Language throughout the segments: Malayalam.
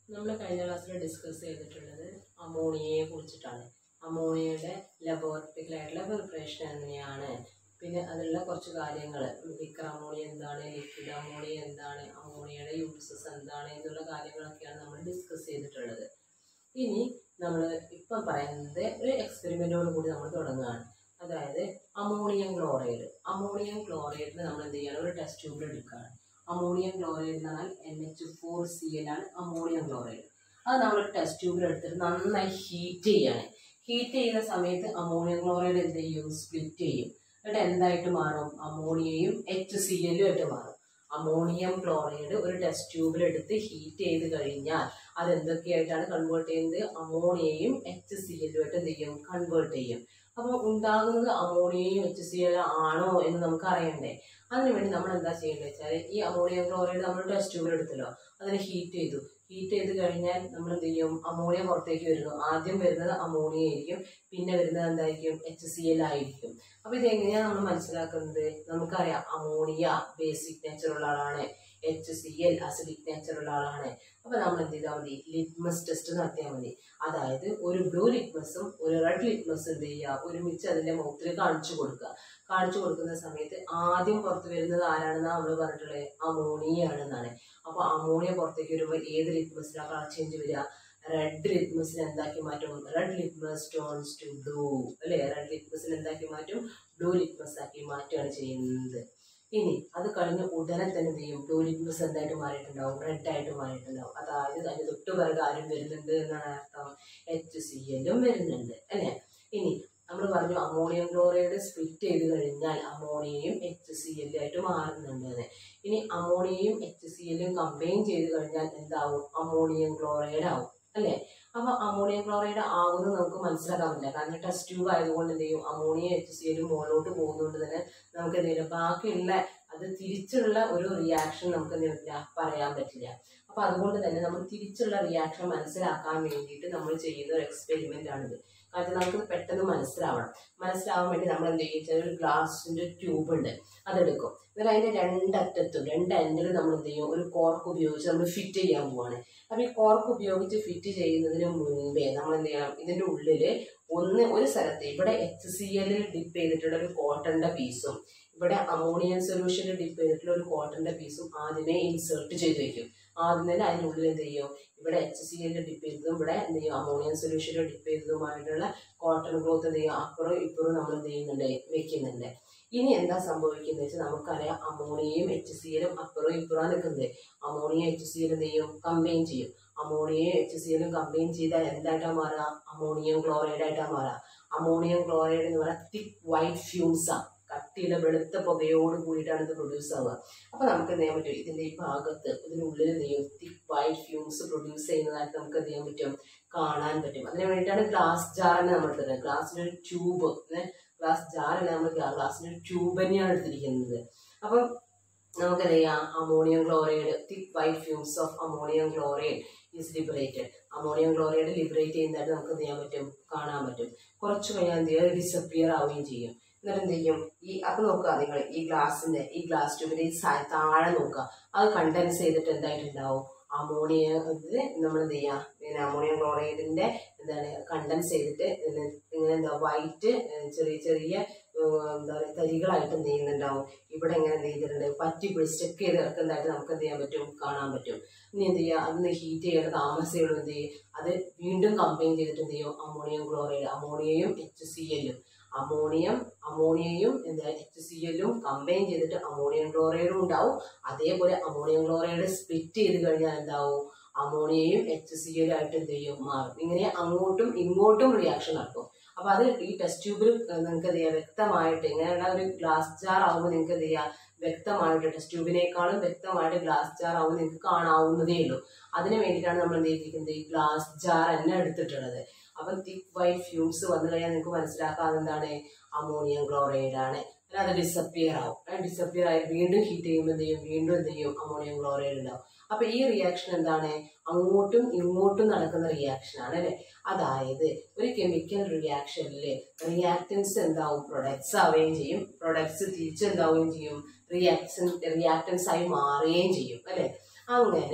നമ്മൾ കഴിഞ്ഞ ക്ലാസ്സിൽ ഡിസ്കസ് ചെയ്തിട്ടുള്ളത് അമോണിയയെ കുറിച്ചിട്ടാണ് അമോണിയയുടെ ലബോറട്ടറിക്കലായിട്ടുള്ള പ്രിപ്പറേഷൻ എങ്ങനെയാണ് പിന്നെ അതിലുള്ള കുറച്ച് കാര്യങ്ങൾ ലിക്കർ അമോണിയ എന്താണ് ലിക്വിഡ് അമോണിയ എന്താണ് അമോണിയയുടെ യൂസസ് എന്താണ് എന്നുള്ള കാര്യങ്ങളൊക്കെയാണ് നമ്മൾ ഡിസ്കസ് ചെയ്തിട്ടുള്ളത് ഇനി നമ്മൾ ഇപ്പം പറയുന്നത് ഒരു എക്സ്പെരിമെൻറ്റോട് കൂടി നമ്മൾ തുടങ്ങുകയാണ് അതായത് അമോണിയം ക്ലോറൈഡ് അമോണിയം ക്ലോറൈഡിന് നമ്മൾ എന്ത് ചെയ്യണം ഒരു ടെസ്റ്റ് ട്യൂബിൽ എടുക്കുകയാണ് അമോണിയം ക്ലോറൈഡ് എന്ന് പറഞ്ഞാൽ N H four C L ആണ് അമോണിയം ക്ലോറൈഡ് അത് നമ്മൾ ടെസ്റ്റ് ട്യൂബിൽ എടുത്തിട്ട് നന്നായി ഹീറ്റ് ചെയ്യാണ് ഹീറ്റ് ചെയ്യുന്ന സമയത്ത് അമോണിയം ക്ലോറൈഡ് എന്ത് ചെയ്യും സ്പ്ലിറ്റ് ചെയ്യും എന്നിട്ട് എന്തായിട്ട് മാറും അമോണിയയും എച്ച് സി എല്ലും ആയിട്ട് മാറും അമോണിയം ക്ലോറൈഡ് ഒരു ടെസ്റ്റ് ട്യൂബിൽ എടുത്ത് ഹീറ്റ് ചെയ്ത് കഴിഞ്ഞാൽ അത് എന്തൊക്കെയായിട്ടാണ് കൺവേർട്ട് ചെയ്യുന്നത് അമോണിയയും എച്ച് സി എല്ലും ആയിട്ട് എന്ത് ചെയ്യും കൺവേർട്ട് ചെയ്യും അപ്പോൾ ഉണ്ടാകുന്നത് അമോണിയയും എച്ച് സി എൽ ആണോ എന്ന് നമുക്ക് അറിയണ്ടേ അതിനുവേണ്ടി നമ്മൾ എന്താ ചെയ്യേണ്ടത് വെച്ചാൽ ഈ അമോണിയം ക്ലോറൈഡ് നമ്മൾ ടെസ്റ്റ് ട്യൂബിൽ എടുത്തല്ലോ അതിനെ ഹീറ്റ് ചെയ്തു ഹീറ്റ് ചെയ്ത് കഴിഞ്ഞാൽ നമ്മൾ എന്ത് ചെയ്യും അമോണിയ പുറത്തേക്ക് വരുന്നു ആദ്യം വരുന്നത് അമോണിയ ആയിരിക്കും പിന്നെ വരുന്നത് എന്തായിരിക്കും എച്ച് സി എൽ ആയിരിക്കും അപ്പോൾ ഇത് എങ്ങനെയാണ് നമ്മൾ മനസ്സിലാക്കുന്നത് നമുക്കറിയാം അമോണിയ ബേസിക് നേച്ചറുള്ള ആളാണ് എച്ച് സി എൽ അസിഡിക് നേച്ചറുള്ള ആളാണ് അപ്പോൾ നമ്മൾ എന്ത് ചെയ്താൽ മതി ലിറ്റ്മസ് ടെസ്റ്റ് നടത്തിയാൽ മതി അതായത് ഒരു ബ്ലൂ ലിറ്റ്മസും ഒരു റെഡ് ലിറ്റ്മസും എന്ത് ചെയ്യുക ഒരുമിച്ച് അതിൻ്റെ മുഖത്തിൽ കാണിച്ചു കൊടുക്കുക കാണിച്ചു കൊടുക്കുന്ന സമയത്ത് ആദ്യം പുറത്ത് വരുന്നത് ആരാണെന്നാണ് നമ്മൾ പറഞ്ഞിട്ടുള്ളത് അമോണിയ ആണെന്നാണ് അപ്പോൾ അമോണിയ പുറത്തേക്ക് വരുമ്പോൾ ഏത് ലിറ്റ്മസിലാണ് കളർ ചേഞ്ച് വരിക റെഡ് ലിറ്റ്മസിൽ എന്താക്കി മാറ്റും red litmus turns to blue അല്ലേ റെഡ് ലിറ്റ്മസിൽ എന്താക്കി മാറ്റും ബ്ലൂ ലിറ്റ്മസ് ആക്കി മാറ്റുകയാണ് ചെയ്യുന്നത് ഇനി അത് കഴിഞ്ഞ് ഉടനെ തന്നെ എന്ത് ചെയ്യും ബ്ലൂ ലിറ്റ്മസ് എന്തായിട്ട് മാറിയിട്ടുണ്ടാവും റെഡ് ആയിട്ട് മാറിയിട്ടുണ്ടാവും അതായത് അതിന് തൊട്ട് പിറകെ ആരും വരുന്നുണ്ട് എന്നാണ് അർത്ഥം എച്ച് സി എല്ലും വരുന്നുണ്ട് അല്ലേ ഇനി നമ്മൾ പറഞ്ഞു അമോണിയം ക്ലോറൈഡ് സ്പ്ലിറ്റ് ചെയ്ത് കഴിഞ്ഞാൽ അമോണിയയും എച്ച് സി എല്ലും ആയിട്ട് മാറുന്നുണ്ട് എന്ന് ഇനി അമോണിയയും എച്ച് സി എല്ലും കമ്പൈൻ ചെയ്ത് കഴിഞ്ഞാൽ എന്താവും അമോണിയം ക്ലോറൈഡ് ആവും അല്ലേ അപ്പോൾ അമോണിയം ക്ലോറൈഡ് ആകുന്നത് നമുക്ക് മനസ്സിലാക്കാൻ പറ്റില്ല കാരണം ടെസ്റ്റ് ട്യൂബ് ആയതുകൊണ്ട് എന്ത് ചെയ്യും അമോണിയ എച്ച് സി എല്ലും മുകളിലോട്ട് പോകുന്നതുകൊണ്ട് തന്നെ നമുക്ക് എന്ത് ചെയ്യില്ല ബാക്കിയുള്ള അത് തിരിച്ചുള്ള ഒരു റിയാക്ഷൻ നമുക്ക് എന്ത് പറ്റില്ല പറയാൻ പറ്റില്ല അപ്പോൾ അതുകൊണ്ട് തന്നെ നമ്മൾ തിരിച്ചുള്ള റിയാക്ഷൻ മനസ്സിലാക്കാൻ വേണ്ടിയിട്ട് നമ്മൾ ചെയ്യുന്ന ഒരു എക്സ്പെരിമെൻ്റ് ആണിത് കാരണം നമുക്ക് പെട്ടെന്ന് മനസ്സിലാവണം മനസ്സിലാവാൻ വേണ്ടി നമ്മൾ എന്ത് ചെയ്യും ഒരു ഗ്ലാസിൻ്റെ ട്യൂബ് ഉണ്ട് അതെടുക്കും എന്നിട്ട് അതിൻ്റെ രണ്ടറ്റത്തും രണ്ട് എൻഡിലും നമ്മൾ എന്ത് ചെയ്യും ഒരു കോർക്ക് ഉപയോഗിച്ച് നമ്മൾ ഫിറ്റ് ചെയ്യാൻ പോവാണ് അപ്പോൾ ഈ കോർക്ക് ഉപയോഗിച്ച് ഫിറ്റ് ചെയ്യുന്നതിന് മുൻപേ നമ്മൾ എന്ത് ചെയ്യണം ഇതിൻ്റെ ഉള്ളിൽ ഒന്ന് ഒരു സ്ഥലത്ത് ഇവിടെ എച്ച് സി എല്ലിൽ ഡിപ്പ് ചെയ്തിട്ടുള്ള ഒരു കോട്ടൻ്റെ പീസും ഇവിടെ അമോണിയം സൊല്യൂഷനിൽ ഡിപ്പ് ചെയ്തിട്ടുള്ള ഒരു കോട്ടൻ്റെ പീസും ആദ്യമേ ഇൻസേർട്ട് ചെയ്ത് വെക്കും ആദ്യം തന്നെ അതിനുള്ളിൽ എന്ത് ചെയ്യും ഇവിടെ എച്ച് സി എല്ലിൽ ഡിപ്പ് ചെയ്തതും ഇവിടെ എന്ത് ചെയ്യും അമോണിയം സൊല്യൂഷനിൽ ഡിപ്പ് ചെയ്തതുമായിട്ടുള്ള കോട്ടൺ ക്ലോത്ത് എന്ത് ചെയ്യും അപ്പുറം ഇപ്പുറം നമ്മൾ എന്ത് ചെയ്യുന്നുണ്ട് വെക്കുന്നുണ്ട് ഇനി എന്താ സംഭവിക്കുന്നത് വെച്ചാൽ നമുക്കറിയാം അമോണിയയും എച്ച് സി എല്ലും അപ്പുറം ഇപ്പുറം നിൽക്കുന്നത് അമോണിയ എച്ച് സി എൽ എന്ത് ചെയ്യും കമ്പൈൻ ചെയ്യും അമോണിയയും എച്ച് സി എല്ലും കമ്പൈൻ ചെയ്താൽ എന്തായിട്ടാണ് മാറുക അമോണിയം ക്ലോറൈഡ് ആയിട്ടാണ് മാറുക അമോണിയം ക്ലോറൈഡ് എന്ന് പറയുന്നത് തിക് വൈറ്റ് ഫ്യൂംസാണ് കട്ടിയുള്ള വെളുത്ത പുകയോട് കൂടിയിട്ടാണ് ഇത് പ്രൊഡ്യൂസ് ആവുക അപ്പോൾ നമുക്ക് എന്ത് ചെയ്യാൻ പറ്റും ഇതിൻ്റെ ഈ ഭാഗത്ത് ഇതിനുള്ളിൽ എന്ത് ചെയ്യും തിക് വൈറ്റ് ഫ്യൂംസ് പ്രൊഡ്യൂസ് ചെയ്യുന്നതായിട്ട് നമുക്ക് എന്ത് ചെയ്യാൻ പറ്റും കാണാൻ പറ്റും അതിന് വേണ്ടിയിട്ടാണ് ഗ്ലാസ് ജാറിനെ നമ്മൾ എടുത്തത് ഗ്ലാസിൻ്റെ ഒരു ട്യൂബ് ഗ്ലാസ് ജാറല്ല നമ്മൾ ഗ്ലാസിൻ്റെ ഒരു ട്യൂബ് തന്നെയാണ് എടുത്തിരിക്കുന്നത് അപ്പം നമുക്ക് എന്ത് ചെയ്യാം ammonium chloride thick white fumes of ammonium chloride is liberated ammonium chloride liberate ചെയ്യുന്നതായിട്ട് നമുക്ക് എന്ത് ചെയ്യാൻ പറ്റും കാണാൻ പറ്റും കുറച്ച് കഴിഞ്ഞാൽ എന്ത് ചെയ്യുക ഡിസപ്പിയർ ആവുകയും ചെയ്യും എന്നിട്ട് എന്ത് ചെയ്യും ഈ അപ്പം നോക്കുക നിങ്ങൾ ഈ ഗ്ലാസിന്റെ ഈ ഗ്ലാസ് ട്യൂബിന്റെ ഈ താഴെ നോക്കുക അത് കണ്ടൻസ് ചെയ്തിട്ട് എന്തായിട്ടുണ്ടാവും അമോണിയ ഇത് നമ്മൾ എന്ത് ചെയ്യുക പിന്നെ അമോണിയം ക്ലോറൈഡിന്റെ എന്താണ് കണ്ടൻസ് ചെയ്തിട്ട് ഇങ്ങനെ എന്താ വൈറ്റ് ചെറിയ ചെറിയ എന്താ പറയുക തരികളായിട്ട് എന്ത് ചെയ്യുന്നുണ്ടാവും ഇവിടെ എങ്ങനെ എന്ത് ചെയ്തിട്ടുണ്ട് പറ്റി പിടിച്ച് ചെക്ക് ചെയ്ത് കിടക്കുന്നതായിട്ട് നമുക്ക് എന്ത് ചെയ്യാൻ പറ്റും കാണാൻ പറ്റും ഇനി എന്ത് ചെയ്യുക അതൊന്ന് ഹീറ്റ് ചെയ്യേണ്ട താമസമുള്ളൂ എന്ത് ചെയ്യും അത് വീണ്ടും കമ്പൈൻ ചെയ്തിട്ട് എന്ത് ചെയ്യും അമോണിയം ക്ലോറൈഡ് അമോണിയയും എച്ച് സി എല്ലും അമോണിയം അമോണിയയും എന്താ എച്ച് സി എല്ലും കമ്പൈൻ ചെയ്തിട്ട് അമോണിയം ക്ലോറൈഡും ഉണ്ടാവും അതേപോലെ അമോണിയം ക്ലോറൈഡ് സ്പ്ലിറ്റ് ചെയ്ത് കഴിഞ്ഞാൽ എന്താവും അമോണിയയും എച്ച് സി എല്ലും ആയിട്ട് എന്ത് ചെയ്യും മാറും ഇങ്ങനെ അങ്ങോട്ടും ഇങ്ങോട്ടും റിയാക്ഷൻ നടക്കും അപ്പോൾ അത് ഈ ടെസ്റ്റ് ട്യൂബിൽ നിങ്ങൾക്ക് എന്ത് ചെയ്യാം വ്യക്തമായിട്ട് ഇങ്ങനെയുള്ള ഒരു ഗ്ലാസ് ജാർ ആകുമ്പോൾ നിങ്ങൾക്ക് എന്ത് ചെയ്യാം വ്യക്തമായിട്ട് ടെസ്റ്റ് ട്യൂബിനേക്കാളും വ്യക്തമായിട്ട് ഗ്ലാസ് ജാർ ആകുമ്പോൾ നിങ്ങൾക്ക് കാണാവുന്നതേ ഉള്ളൂ അതിന് വേണ്ടിയിട്ടാണ് നമ്മൾ എന്ത് ചെയ്തിരിക്കുന്നത് ഈ ഗ്ലാസ് ജാർ തന്നെ എടുത്തിട്ടുള്ളത് അപ്പം തിക് വൈറ്റ് ഫ്യൂംസ് വന്നു കഴിഞ്ഞാൽ നിങ്ങൾക്ക് മനസ്സിലാക്കാതെ എന്താണ് അമോണിയം ക്ലോറൈഡ് ആണ് അത് ഡിസപ്പിയർ ആവും ഡിസപ്പിയർ ആയി വീണ്ടും ഹീറ്റ് ചെയ്യുമ്പോൾ എന്ത് ചെയ്യും വീണ്ടും എന്ത് ചെയ്യും അമോണിയം ക്ലോറൈഡ് ഉണ്ടാവും അപ്പൊ ഈ റിയാക്ഷൻ എന്താണ് അങ്ങോട്ടും ഇങ്ങോട്ടും നടക്കുന്ന റിയാക്ഷൻ ആണ് അല്ലെ അതായത് ഒരു കെമിക്കൽ റിയാക്ഷനിൽ റിയാക്ടൻസ് എന്താവും പ്രൊഡക്ട്സ് ആവുകയും ചെയ്യും പ്രൊഡക്ട്സ് തിരിച്ചെന്താവുകയും ചെയ്യും റിയാക്ഷൻ റിയാക്ടൻസ് ആയി മാറുകയും ചെയ്യും അല്ലെ അങ്ങനെ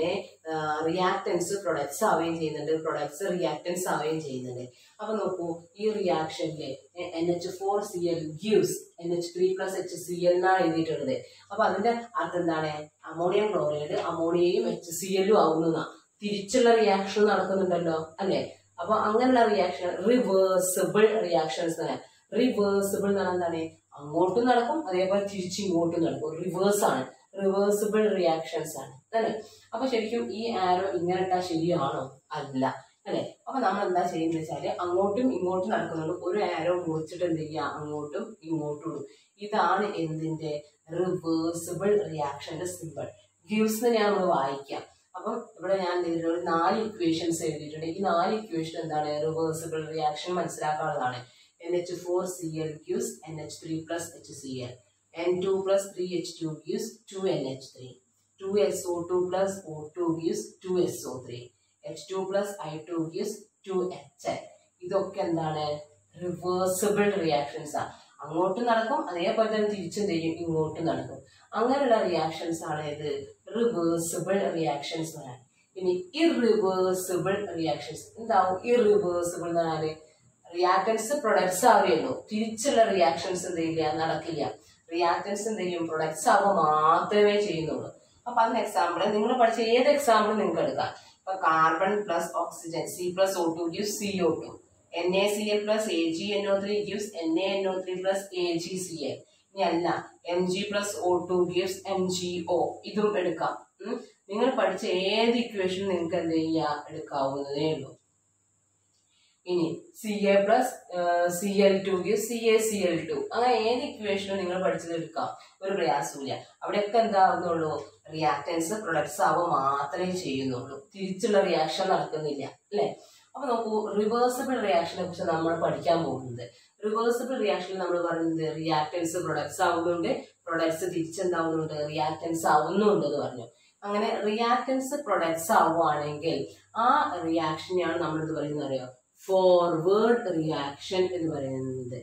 റിയാക്ടൻസ് പ്രൊഡക്ട്സ് ആവുകയും ചെയ്യുന്നുണ്ട് പ്രൊഡക്ട്സ് റിയാക്ടൻസ് ആവുകയും ചെയ്യുന്നുണ്ട് അപ്പൊ നോക്കൂ ഈ റിയാക്ഷനില് N H four C L gives N H three plus H C L എന്നാണ് എഴുതിയിട്ടുള്ളത് അപ്പൊ അതിന്റെ അർത്ഥം എന്താണ് അമോണിയം ക്ലോറൈഡ് അമോണിയയും എച്ച് സി എല്ലും ആവുന്ന തിരിച്ചുള്ള റിയാക്ഷൻ നടക്കുന്നുണ്ടല്ലോ അല്ലെ അപ്പൊ അങ്ങനെയുള്ള റിയാക്ഷൻ റിവേഴ്സിബിൾ റിയാക്ഷൻസ് തന്നെ റിവേഴ്സിബിൾ എന്ന് പറഞ്ഞാൽ എന്താണ് അങ്ങോട്ടും നടക്കും അതേപോലെ തിരിച്ച് ഇങ്ങോട്ടും നടക്കും റിവേഴ്സ് ആണ് റിവേഴ്സിബിൾ റിയാക്ഷൻസ് ആണ് അല്ലെ അപ്പൊ ശരിക്കും ഈ ആരോ ഇങ്ങനെ ഇട്ടാൽ ശരിയാണോ അല്ല അല്ലെ അപ്പൊ നമ്മൾ എന്താ ചെയ്യുന്നത് വെച്ചാല് അങ്ങോട്ടും ഇങ്ങോട്ടും നടക്കുന്നുണ്ട് ഒരു ആരോ മുറിച്ചിട്ട് എന്ത് ചെയ്യുക അങ്ങോട്ടും ഇങ്ങോട്ടും ഇടും ഇതാണ് എന്തിന്റെ റിവേഴ്സിബിൾ റിയാക്ഷന്റെ സിമ്പിൾ ഗിവ്സ് ഞാൻ നമ്മൾ വായിക്കാം അപ്പം ഇവിടെ ഞാൻ ഇതിൽ ഒരു നാല് ഇക്വേഷൻസ് എഴുതിയിട്ടുണ്ട് ഈ നാല് ഇക്വേഷൻ എന്താണ് റിവേഴ്സിബിൾ റിയാക്ഷൻ മനസ്സിലാക്കാനുള്ളതാണ് N H four C L gives N H three plus H C L N two plus three H two gives two N H three two S O two plus O two gives two S O three H two plus I two gives two H L ഇതൊക്കെ എന്താണ് റിവേഴ്സിബിൾ റിയാക്ഷൻസ് ആണ് അങ്ങോട്ടും നടക്കും അതേപോലെ തന്നെ തിരിച്ചും ചെയ്യും ഇങ്ങോട്ടും നടക്കും അങ്ങനെയുള്ള റിയാക്ഷൻസ് ആണ് ഇത് റിവേഴ്സിബിൾ റിയാക്ഷൻസ് പറയാൻ ഇനി ഇറിവേഴ്സിബിൾ റിയാക്ഷൻസ് എന്താവും ഇറിവേഴ്സിബിൾ എന്ന് പറഞ്ഞാല് റിയാക്ടൻസ് പ്രൊഡക്ട്സ് ആവുകയുള്ളൂ തിരിച്ചുള്ള റിയാക്ഷൻസ് എന്ത് ചെയ്യില്ല നടക്കില്ല റിയാക്ടൻസ് എന്ത് ചെയ്യും പ്രൊഡക്ട്സ് ആവുക മാത്രമേ ചെയ്യുന്നുള്ളൂ അപ്പൊ അതിന് എക്സാമ്പിൾ നിങ്ങൾ പഠിച്ച ഏത് എക്സാമ്പിൾ നിങ്ങൾക്ക് എടുക്കാം ഇപ്പൊ carbon plus oxygen C plus O two gives C O two N A C L plus A G N O three gives N A N O three plus A G C L ഇനി അല്ല M G plus O two gives M G O ഇതും എടുക്കാം ഉം. നിങ്ങൾ പഠിച്ച ഏത് ഇക്വേഷൻ നിങ്ങൾക്ക് എന്ത് ചെയ്യാം എടുക്കാവുന്നതേ ഉള്ളൂ ഇനി C A plus C L two give C A C L two അങ്ങനെ ഏത് ഇക്വേഷനും നിങ്ങൾ പഠിച്ചത് എടുക്കാം ഒരു പ്രയാസമില്ല അവിടെയൊക്കെ എന്താവുന്നുള്ളൂ റിയാക്ടൻസ് പ്രൊഡക്ട്സ് ആവുക മാത്രമേ ചെയ്യുന്നുള്ളൂ തിരിച്ചുള്ള റിയാക്ഷൻ നടക്കുന്നില്ല അല്ലെ അപ്പൊ നോക്കൂ റിവേഴ്സിബിൾ റിയാക്ഷനെ കുറിച്ച് നമ്മൾ പഠിക്കാൻ പോകുന്നത് റിവേഴ്സിബിൾ റിയാക്ഷനിൽ നമ്മൾ പറയുന്നത് റിയാക്ടൻസ് പ്രൊഡക്ട്സ് ആവുന്നുണ്ട് പ്രൊഡക്ട്സ് തിരിച്ചെന്താവുന്നുണ്ട് റിയാക്ടൻസ് ആവുന്നുണ്ട് എന്ന് പറഞ്ഞു അങ്ങനെ റിയാക്ടൻസ് പ്രൊഡക്ട്സ് ആവുകയാണെങ്കിൽ ആ റിയാക്ഷനെയാണ് നമ്മൾ എന്ത് പറയുന്നത് അറിയോ ഫോർവേഡ് റിയാക്ഷൻ എന്ന് പറയുന്നത്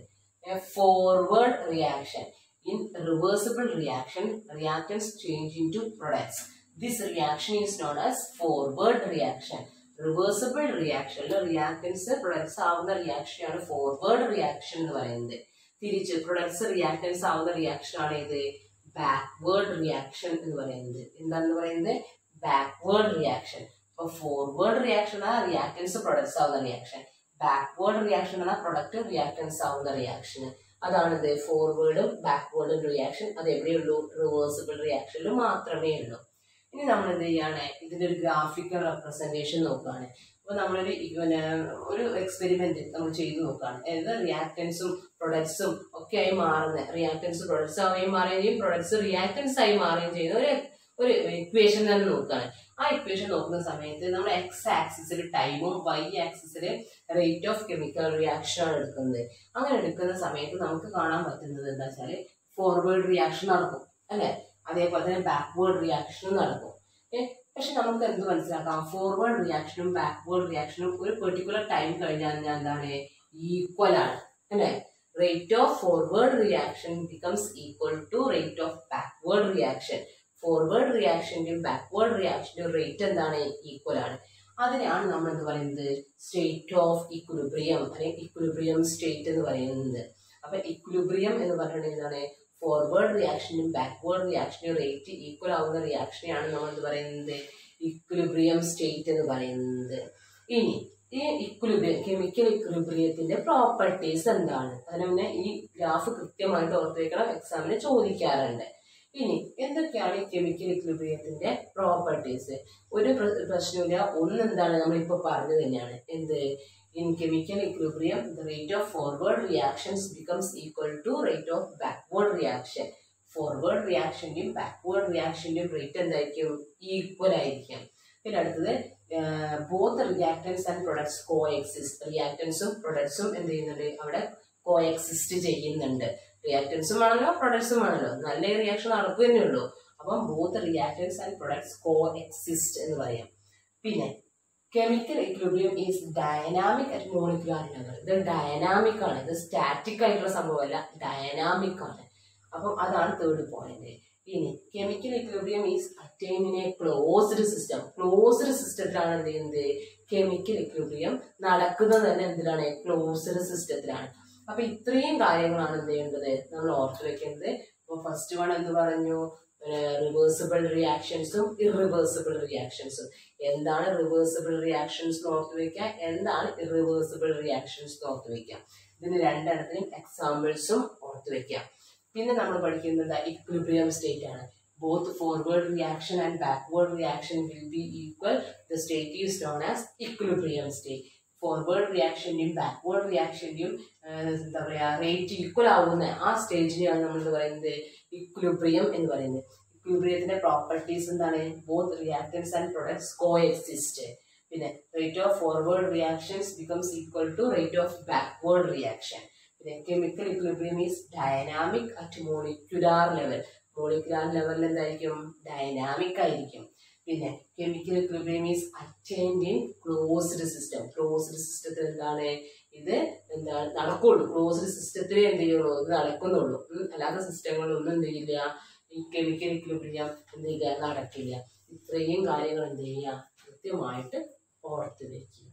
forward reaction in reversible reaction reactants change into products this reaction is known as forward reaction reversible റിയാക്ഷനിൽ റിയാക്ടൻസ് പ്രൊഡക്ട്സ് ആവുന്ന റിയാക്ഷനാണ് ഫോർവേഡ് റിയാക്ഷൻ എന്ന് പറയുന്നത് തിരിച്ച് പ്രൊഡക്ട്സ് റിയാക്ടൻസ് ആവുന്ന റിയാക്ഷൻ ആണ് ഇത് ബാക്ക്വേർഡ് റിയാക്ഷൻ എന്ന് പറയുന്നത് എന്താണെന്ന് പറയുന്നത് ബാക്ക്വേർഡ് റിയാക്ഷൻ ഇപ്പൊ ഫോർവേഡ് റിയാക്ഷൻ ആണ് റിയാക്ടൻസ് പ്രൊഡക്ട്സ് ആവുന്ന റിയാക്ഷൻ ബാക്ക്വേർഡ് റിയാക്ഷൻ ആണ് പ്രൊഡക്റ്റ് റിയാക്ടൻസ് ആവുന്ന റിയാക്ഷൻ അതാണ് ഇത് ഫോർവേഡും ബാക്ക്വേർഡും റിയാക്ഷൻ അത് എവിടെയുള്ളൂ റിവേഴ്സിബിൾ റിയാക്ഷനിൽ മാത്രമേ ഉള്ളൂ ഇനി നമ്മൾ എന്ത് ചെയ്യാണ് ഇതിന്റെ ഒരു ഗ്രാഫിക്കൽ റെപ്രസെന്റേഷൻ നോക്കുകയാണ് അപ്പൊ നമ്മളൊരു പിന്നെ ഒരു എക്സ്പെരിമെന്റ് നമ്മൾ ചെയ്തു നോക്കുകയാണ് അതായത് റിയാക്ടൻസും പ്രൊഡക്ട്സും ഒക്കെ ആയി മാറുന്ന റിയാക്ടൻസ് പ്രൊഡക്ട്സ് ആയി മാറുകയും ചെയ്യും പ്രൊഡക്ട്സ് റിയാക്ടൻസ് ആയി മാറുകയും ചെയ്യുന്ന ഒരു ഒരു ഇക്വേഷൻ തന്നെ നോക്കുകയാണ് ആ ഇക്വേഷൻ നോക്കുന്ന സമയത്ത് നമ്മൾ എക്സ് ആക്സിസിൽ ടൈമും വൈ ആക്സിസിൽ റേറ്റ് ഓഫ് കെമിക്കൽ റിയാക്ഷൻ ആണ് എടുക്കുന്നത് അങ്ങനെ എടുക്കുന്ന സമയത്ത് നമുക്ക് കാണാൻ പറ്റുന്നത് എന്താ വെച്ചാല് ഫോർവേഡ് റിയാക്ഷൻ നടക്കും അല്ലെ അതേപോലെ തന്നെ ബാക്ക്വേർഡ് റിയാക്ഷനും നടക്കും ഏ, പക്ഷെ നമുക്ക് എന്ത് മനസ്സിലാക്കാം ഫോർവേഡ് റിയാക്ഷനും ബാക്ക്വേർഡ് റിയാക്ഷനും ഒരു പെർട്ടിക്കുലർ ടൈം കഴിഞ്ഞാൽ ഞാൻ എന്താണ് ഈക്വൽ ആണ് അല്ലെ rate of forward reaction becomes equal to rate of backward reaction forward റിയാക്ഷന്റെയും ബാക്ക്വേർഡ് റിയാക്ഷന്റെയും റേറ്റ് എന്താണ് ഈക്വൽ ആണ് അതിനെയാണ് നമ്മൾ എന്ത് പറയുന്നത് സ്റ്റേറ്റ് ഓഫ് ഇക്വിലിബ്രിയം അല്ലെങ്കിൽ ഇക്വിലിബ്രിയം സ്റ്റേറ്റ് എന്ന് പറയുന്നത് അപ്പൊ ഇക്വിലിബ്രിയം എന്ന് പറയുന്നത് എന്താണ് ഫോർവേഡ് റിയാക്ഷനും ബാക്ക്വേർഡ് റിയാക്ഷനും റേറ്റ് ഈക്വൽ ആവുന്ന റിയാക്ഷനെയാണ് നമ്മൾ എന്ത് പറയുന്നത് ഇക്വിലിബ്രിയം സ്റ്റേറ്റ് എന്ന് പറയുന്നത് ഇനി ഈ ഇക്വിലിബ്രിയം കെമിക്കൽ ഇക്വിലിബ്രിയത്തിന്റെ പ്രോപ്പർട്ടീസ് എന്താണ് അതിന് മുന്നേ ഈ ഗ്രാഫ് കൃത്യമായിട്ട് ഓർത്ത് വെക്കണം എക്സാമിന് ചോദിക്കാറുണ്ട് ഇനി എന്തൊക്കെയാണ് ഈ കെമിക്കൽ ഇക്വിലിബ്രിയത്തിന്റെ പ്രോപ്പർട്ടീസ് ഒരു പ്ര- പ്രശ്നമില്ല ഒന്ന് എന്താണ് നമ്മളിപ്പോ പറഞ്ഞു തന്നെയാണ് എന്ത് in chemical equilibrium the rate of forward reactions becomes equal to rate of backward reaction forward റിയാക്ഷന്റെയും ബാക്ക്വേർഡ് റിയാക്ഷന്റെയും റേറ്റ് എന്തായിരിക്കും ഈക്വൽ ആയിരിക്കും പിന്നെ അടുത്തത് both reactants and products coexist റിയാക്ടൻസും പ്രൊഡക്ട്സും എന്ത് ചെയ്യുന്നുണ്ട് അവിടെ കോ എക്സിസ്റ്റ് ചെയ്യുന്നുണ്ട് റിയാക്ടൻസും ആണല്ലോ പ്രൊഡക്ട്സും ആണല്ലോ നല്ല റിയാക്ഷൻ നടക്കുക തന്നെ ഉള്ളൂ അപ്പം both reactants and products coexist എന്ന് പറയാം പിന്നെ chemical equilibrium is dynamic at molecular level ഇത് ഡയനാമിക് ആണ് ഇത് സ്റ്റാറ്റിക് ആയിട്ടുള്ള സംഭവമല്ല ഡയനാമിക് ആണ് അപ്പം അതാണ് തേർഡ് പോയിന്റ് ഇനി chemical equilibrium is attain in a closed system closed സിസ്റ്റത്തിലാണ് എന്ത് ചെയ്യുന്നത് കെമിക്കൽ ഇക്വിലിബ്രിയം നടക്കുന്നത് തന്നെ എന്തിലാണ് ക്ലോസ്ഡ് സിസ്റ്റത്തിലാണ് അപ്പൊ ഇത്രയും കാര്യങ്ങളാണ് എന്ത് ചെയ്യേണ്ടത് നമ്മൾ ഓർത്ത് വെക്കേണ്ടത് ഇപ്പൊ ഫസ്റ്റ് വൺ എന്ത് പറഞ്ഞു റിവേഴ്സിബിൾ റിയാക്ഷൻസും ഇറിവേഴ്സിബിൾ റിയാക്ഷൻസും എന്താണ് റിവേഴ്സിബിൾ റിയാക്ഷൻസ് ഓർത്ത് വെക്കുക എന്താണ് ഇറിവേഴ്സിബിൾ റിയാക്ഷൻസ് ഓർത്ത് വെക്കുക ഇതിന് രണ്ടെണ്ണത്തിനും എക്സാമ്പിൾസും ഓർത്ത് വെക്കുക പിന്നെ നമ്മൾ പഠിക്കുന്നത് ഇക്വിലിബ്രിയം സ്റ്റേറ്റ് ആണ് both forward reaction and backward reaction will be equal the state is known as equilibrium state forward റിയാക്ഷൻ്റെയും ബാക്ക്വേർഡ് റിയാക്ഷൻ്റെയും എന്താ പറയുക റേറ്റ് ഈക്വൽ ആവുന്ന ആ സ്റ്റേജിനെയാണ് നമ്മൾ എന്ത് പറയുന്നത് ഇക്വിലിബ്രിയം എന്ന് പറയുന്നത് ഇക്വിലിബ്രിയത്തിന്റെ പ്രോപ്പർട്ടീസ് എന്താണ് both reactants and products coexist പിന്നെ rate of forward reactions becomes equal to rate of backward reaction പിന്നെ chemical equilibrium is dynamic at molecular level molecular ലെവലിൽ എന്തായിരിക്കും ഡയനാമിക് ആയിരിക്കും പിന്നെ chemical equilibrium is attained in closed system closed സിസ്റ്റത്തിൽ എന്താണ് ഇത് എന്താ നടക്കുള്ളൂ ക്ലോസ്ഡ് സിസ്റ്റത്തിൽ എന്ത് ചെയ്യുള്ളൂ ഇത് നടക്കുന്നുള്ളൂ ഉം. അല്ലാത്ത സിസ്റ്റങ്ങളിലൊന്നും എന്ത് ചെയ്യില്ല ഈ കെമിക്കൽ ഇക്വിലിബ്രിയം എന്ത് ചെയ്യുക നടക്കില്ല ഇത്രയും കാര്യങ്ങൾ എന്ത് ചെയ്യുക കൃത്യമായിട്ട് ഓർത്ത് വെക്കുക